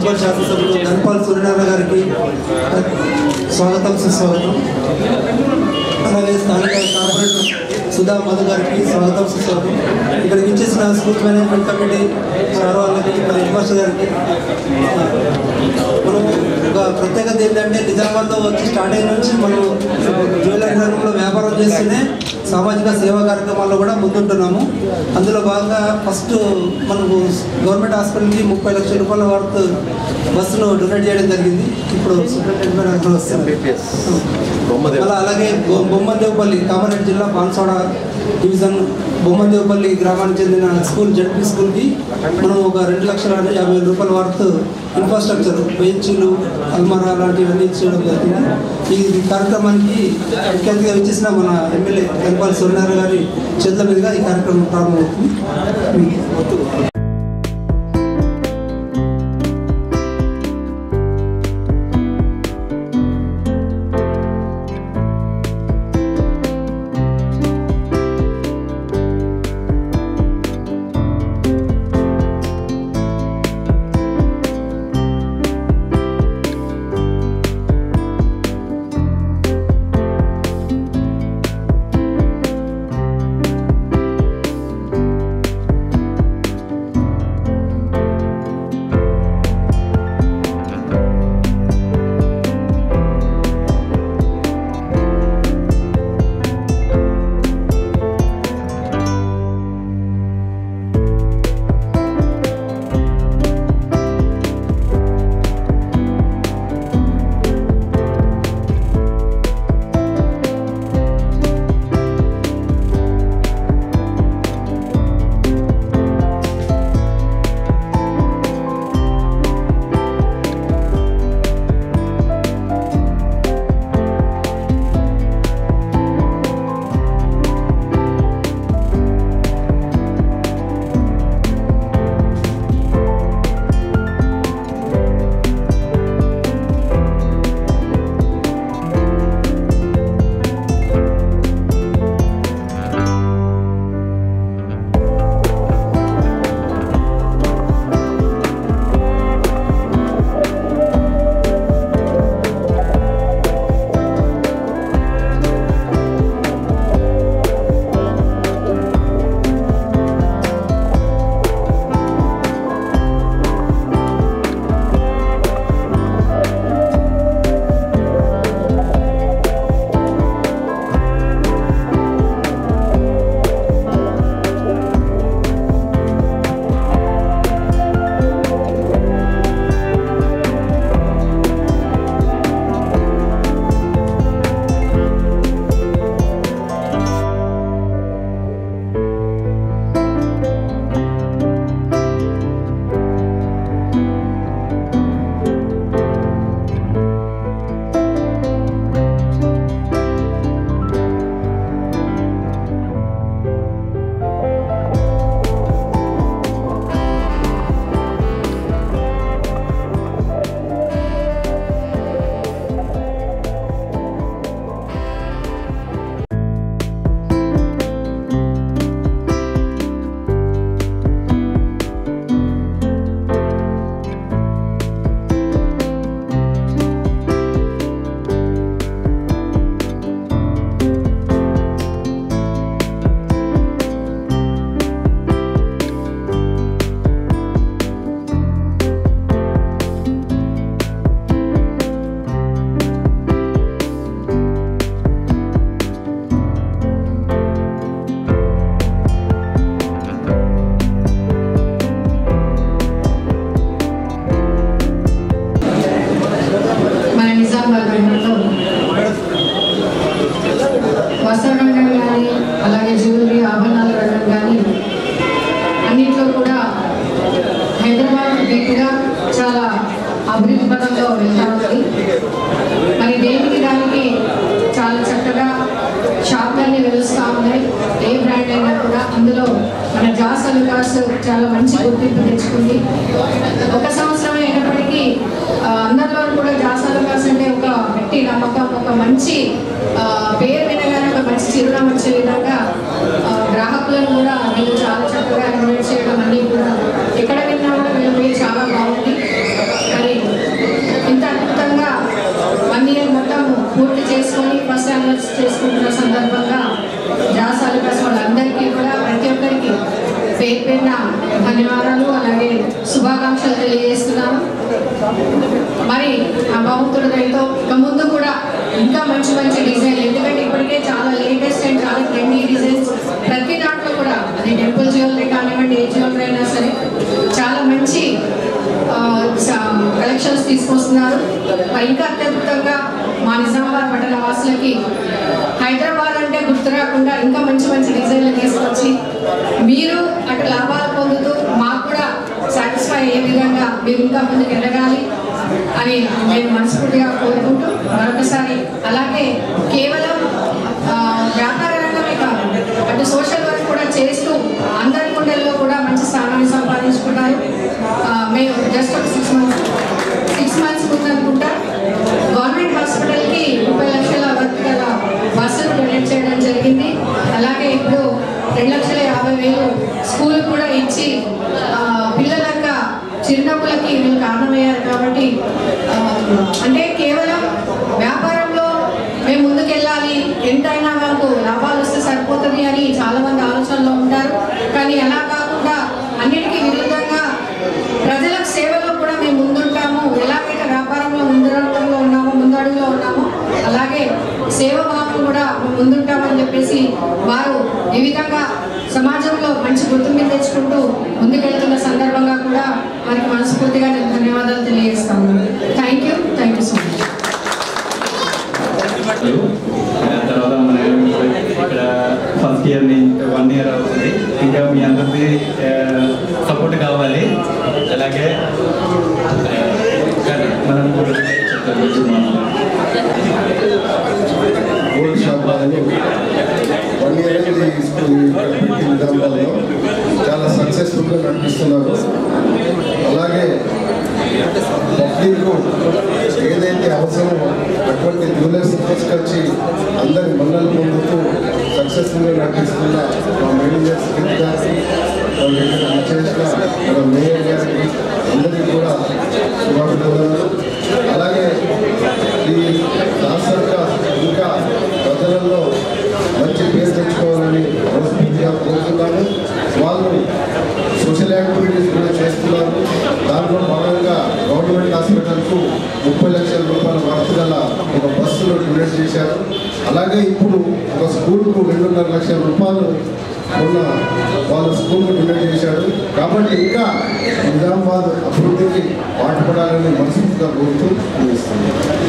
municipal శాసనసభ్యులు ధనపాల్ సూర్యనారాయణ గారికి స్వాగతం సుస్వాగతం అలాగే స్థానిక కార్పొరేటర్ సుధా మధు గారికి స్వాగతం సుస్వాగతం ఇక్కడికి ఇచ్చేసిన స్కూల్ మేనేజ్మెంట్ కమిటీ సార్ వాళ్ళకి మరి హెడ్ మాస్టర్ గారికి మనం ఒక ప్రత్యేకత ఏంటంటే నిజామాబాద్లో వచ్చి స్టార్ట్ అయిన నుంచి మనం జ్యువెలరీ రంగంలో వ్యాపారం చేస్తూనే సామాజిక సేవా కార్యక్రమాల్లో కూడా ముందుంటున్నాము అందులో భాగంగా ఫస్ట్ మనకు గవర్నమెంట్ హాస్పిటల్కి ముప్పై లక్షల రూపాయల వర్త్ బస్సును డొనేట్ చేయడం జరిగింది ఇప్పుడు సూపరింటెండెంట్ గారు వస్తుంది అలా అలాగే బొ- బొమ్మదేవపల్లి కామారెడ్డి జిల్లా బాన్సోడ డివిజన్ బొమ్మదేవపల్లి గ్రామానికి చెందిన స్కూల్ జడ్పీ స్కూల్కి మనం ఒక రెండు లక్షల యాభై వేల రూపాయల వర్త్ ఇన్ఫ్రాస్ట్రక్చర్ బెంచీలు అల్మారా లాంటివన్నీ చేయడం జరిగింది ఈ కార్యక్రమానికి ముఖ్య అతిథిగా వచ్చేసిన మన ఎమ్మెల్యే వెంపల్లి సూర్యనారాయణ గారి చేతుల మీదుగా ఈ కార్యక్రమం ప్రారంభమవుతుంది మన నిజామాబాద్ నగరంలో వస్త్ర రంగం కానీ అలాగే జ్యువెలరీ ఆభరణాల రంగం కానీ అన్నింటిలో కూడా హైదరాబాద్ రీతిగా చాలా అభివృద్ధి పదంలో వెళ్తా ఉంది మరి దేనికి దానికి చాలా చక్కగా షాపులన్నీ వెలుస్తూ ఉన్నాయి ఏ బ్రాండ్ అయినా కూడా అందులో మన జాస్ అలుకాస్ చాలా మంచి గుర్తింపు తెచ్చుకుంది ఒక సంవత్సరం అయినప్పటికీ ఆ, అందరిలో కూడా జాస్ అలుకాస్ అంటే ఒక గట్టి నమ్మకం ఒక మంచి ఆ, పేరు వినగానే ఒక మంచి చిరునామా వచ్చే విధంగా ఆ, గ్రాహకులను కూడా వీళ్ళు చాలా చక్కగా ఇన్వైట్ చేయడం అన్నీ కూడా ఎక్కడ విన్నా కూడా వీళ్ళు మీరు చాలా బాగుంది మరి శుభాకాంక్షలు తెలియజేస్తున్నాను మరి ఆ భగవంతుడి దయతో ఇక ముందు కూడా ఇంకా మంచి మంచి డిజైన్ ఎందుకంటే ఇప్పటికే చాలా లేటెస్ట్ అండ్ చాలా ట్రెండీ డిజైన్స్ ప్రతి దాంట్లో కూడా అది టెంపుల్ జ్యువెలరీ కానివ్వండి ఏ జ్యువెలరీ అయినా సరే చాలా మంచి కలెక్షన్స్ తీసుకొస్తున్నారు మరి ఇంకా అత్యద్భుతంగా మా నిజామాబాద్ పట్టణ వాసులకి హైదరాబాద్ అంటే గుర్తు రాకుండా ఇంకా మంచి మంచి డిజైన్లు తీసుకొచ్చి మీరు అటు లాభాలు పొందుతూ మాకు కూడా సాటిస్ఫై అయ్యే విధంగా మీరు ఇంకా ముందుకు ఎదగాలి అని నేను మనస్ఫూర్తిగా కోరుకుంటూ మరొకసారి అలాగే కేవలం ఆ, వ్యాపార రంగమే కాదు అటు సోషల్ వర్క్ కూడా చేస్తూ అందరి గుండెల్లో కూడా మంచి స్థానాన్ని సంపాదించుకున్నారు ఆ, మేము జస్ట్ ఒక సిక్స్ మంత్స్ సిక్స్ మంత్స్ ముందు అనుకుంటా గవర్నమెంట్ హాస్పిటల్కి ముప్పై లక్షల వర్క్ గల బస్సులు డొనేట్ చేయడం జరిగింది అలాగే ఇప్పుడు రెండు లక్షల యాభై వేలు స్కూల్ కూడా ఇచ్చి ఆ, పిల్లల యొక్క చిరునవ్వులకి వీళ్ళు కారణమయ్యారు కాబట్టి ఆ, అంటే కేవలం వ్యాపారంలో మేము ముందుకెళ్ళాలి ఎంతైనా మాకు లాభాలు వస్తే సరిపోతుంది అని చాలా మంది ఆలోచనలో ఉంటారు కానీ అలా కాకుండా అన్నిటికీ విరుద్ధంగా ప్రజలకు సేవలో కూడా మేము ముందుంటాము ఎలాగైతే వ్యాపారంలో ముందడుగులో ఉన్నామో ముందడుగులో ఉన్నామో అలాగే సేవ భావం కూడా మేము ముందుంటామని చెప్పేసి వారు ఈ విధంగా సమాజంలో మంచి గుర్తింపు తెచ్చుకుంటూ ముందుకెళ్తున్న సందర్భంగా కూడా వారికి మనస్ఫూర్తిగా నేను ధన్యవాదాలు తెలియజేస్తాను thank you thank you so much తర్వాత మన ఇక్కడ ఫస్ట్ ఇయర్ వన్ ఇయర్ అవుతుంది ఇంకా మీ అందరిది సపోర్ట్ కావాలి అలాగే ఆ, మనం గోల్డ్ షాప్ వాళ్ళని వన్ ఇయర్ అయింది ఈ స్కూల్ ఇక్కడ పెట్టి నిజామాబాద్లో చాలా సక్సెస్ఫుల్గా నడిపిస్తున్నారు అలాగే పబ్లిక్ ఏదైతే అవసరమో అటువంటి జ్యువెలర్స్ తీసుకొచ్చి అందరి మన్నలు పొందుతూ సక్సెస్ఫుల్గా నడిపిస్తున్న మా మేనేజర్ స్మిత్ గారికి వాళ్ళు ఇక్కడ విచ్చేసిన మన మేయర్ గారికి అందరికీ కూడా శుభాభినందనలు అలాగే ఈ రాష్ట్రంగా ఇంకా ప్రజలలో మంచి పేరు తెచ్చుకోవాలని మనస్ఫూర్తిగా కోరుతున్నాను వాళ్ళు సోషల్ యాక్టివిటీస్ కూడా చేస్తున్నారు దాంట్లో భాగంగా గవర్నమెంట్ హాస్పిటల్కు ముప్పై లక్షల రూపాయల వర్త్ గల ఒక బస్సును డొనేట్ చేశారు అలాగే ఇప్పుడు ఒక స్కూల్కు రెండున్నర లక్షల రూపాయలు ఉన్న వాళ్ళ స్కూల్కు డొనేట్ చేశాడు కాబట్టి ఇంకా నిజామాబాద్ అభివృద్ధికి పాటుపడాలని మనస్ఫూర్తిగా కోరుతూ ముగిస్తున్నాను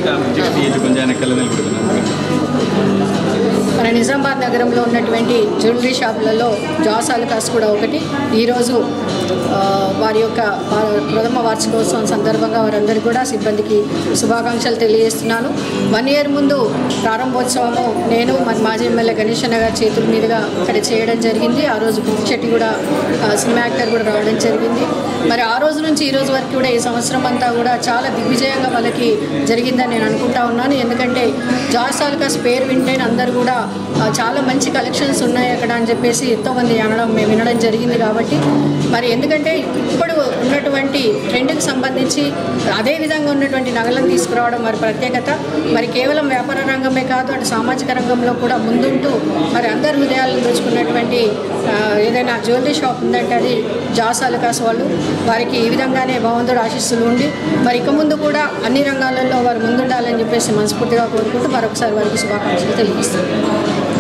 ಜಿಗತಿ ಗುಂಜಾನೆ ಕಲ್ಲದಲ್ಲಿ ಬಿಡುಗಡೆ మన నిజామాబాద్ నగరంలో ఉన్నటువంటి జ్యువెలరీ షాపులలో జాస్ అల్కాస్ కూడా ఒకటి ఈరోజు ఆ, వారి యొక్క వా- ప్రథమ వార్షికోత్సవం సందర్భంగా వారందరికీ కూడా సిబ్బందికి శుభాకాంక్షలు తెలియజేస్తున్నాను వన్ ఇయర్ ముందు ప్రారంభోత్సవము నేను మన మాజీ ఎమ్మెల్యే గణేష్ అన్న గారి చేతుల మీదుగా ఇక్కడ చేయడం జరిగింది ఆ రోజు బుక్ చెట్టి కూడా ఆ, సినిమా యాక్టర్ కూడా రావడం జరిగింది మరి ఆ రోజు నుంచి ఈ రోజు వరకు కూడా ఈ సంవత్సరం అంతా కూడా చాలా దిగ్విజయంగా వాళ్ళకి జరిగిందని నేను అనుకుంటా ఉన్నాను ఎందుకంటే జార్జ్ సాల్కాస్ పేరు వింటేనే అందరూ కూడా ఆ, చాలా మంచి కలెక్షన్స్ ఉన్నాయి అక్కడ అని చెప్పేసి ఎంతోమంది అనడం మేము వినడం జరిగింది కాబట్టి మరి ఎందుకంటే ఇప్పుడు ఉన్నటువంటి ట్రెండ్కి సంబంధించి అదే విధంగా ఉన్నటువంటి నగలను తీసుకురావడం మరి ప్రత్యేకత మరి కేవలం వ్యాపార రంగమే కాదు అటు సామాజిక రంగంలో కూడా ముందుంటూ మరి అందరి హృదయాలను దోచుకున్నటువంటి ఆ, ఏదైనా జ్యువెలరీ షాప్ ఉందంటే అది జాస్ అలకాస్ వాళ్ళు వారికి ఈ విధంగానే భగవంతుడు ఆశీస్సులు ఉండి మరి ఇక ముందు కూడా అన్ని రంగాలలో వారు ముందుండాలని చెప్పేసి మనస్ఫూర్తిగా కోరుకుంటూ మరొకసారి వారికి శుభాకాంక్షలు తెలియజేస్తున్నాను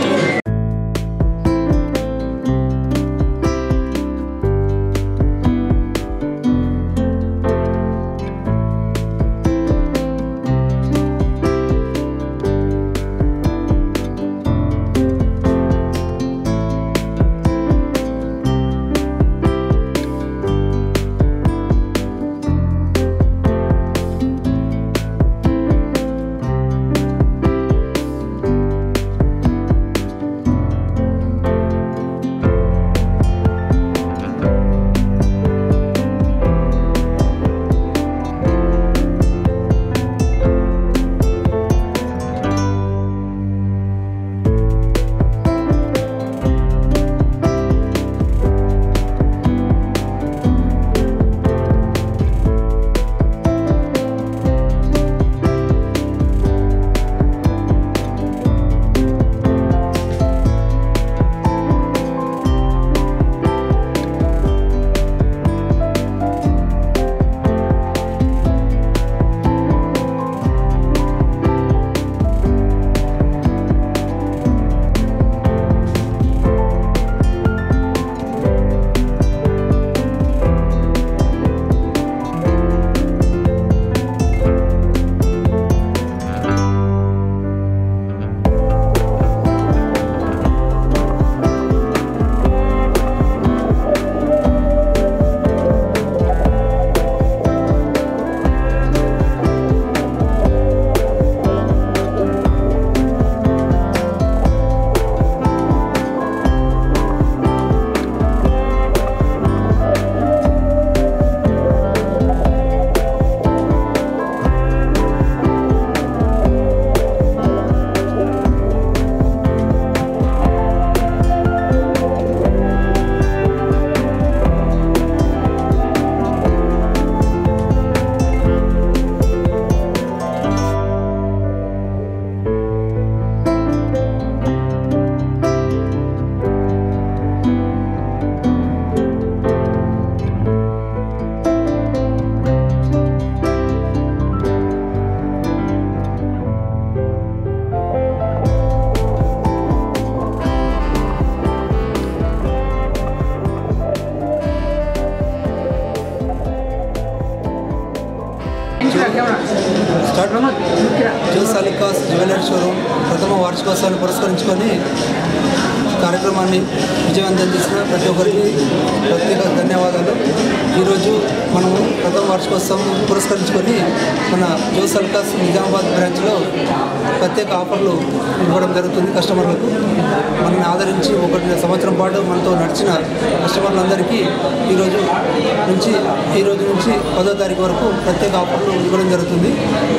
స్టార్ట్ జ్యూస్ అలికాస్ జ్యువెలరీ షోరూమ్ ప్రథమ వార్షికోత్సవాన్ని పురస్కరించుకొని కార్యక్రమాన్ని విజయవంతం చేసిన ప్రతి ఒక్కరికి ప్రత్యేక ధన్యవాదాలు ఈరోజు మనము ప్రథమ వార్షికోత్సవం పురస్కరించుకొని మన జ్యూస్ అల్కాస్ నిజామాబాద్ బ్రాంచ్లో ప్రత్యేక ఆఫర్లు ఇవ్వడం జరుగుతుంది కస్టమర్లకు మనల్ని ఆదరించి ఒకటి సంవత్సరం పాటు మనతో నడిచిన కస్టమర్లందరికీ ఈరోజు నుంచి ఈ రోజు నుంచి పదో తారీఖు వరకు ప్రత్యేక ఆఫర్లు ఇవ్వడం జరుగుతుంది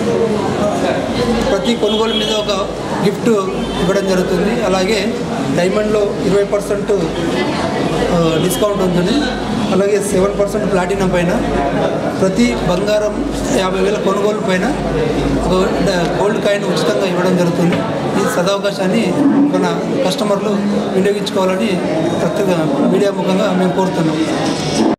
ప్రతి కొనుగోలు మీద ఒక గిఫ్ట్ ఇవ్వడం జరుగుతుంది అలాగే డైమండ్లో ఇరవై పర్సెంట్ డిస్కౌంట్ ఉంటుంది అలాగే సెవెన్ పర్సెంట్ ప్లాటినం పైన ప్రతి బంగారం యాభై వేల కొనుగోలు పైన ఒక గోల్డ్ కాయిన్ ఉచితంగా ఇవ్వడం జరుగుతుంది ఈ సదవకాశాన్ని మన కస్టమర్లు వినియోగించుకోవాలని ప్రత్యేక మీడియా ముఖంగా మేము కోరుతున్నాం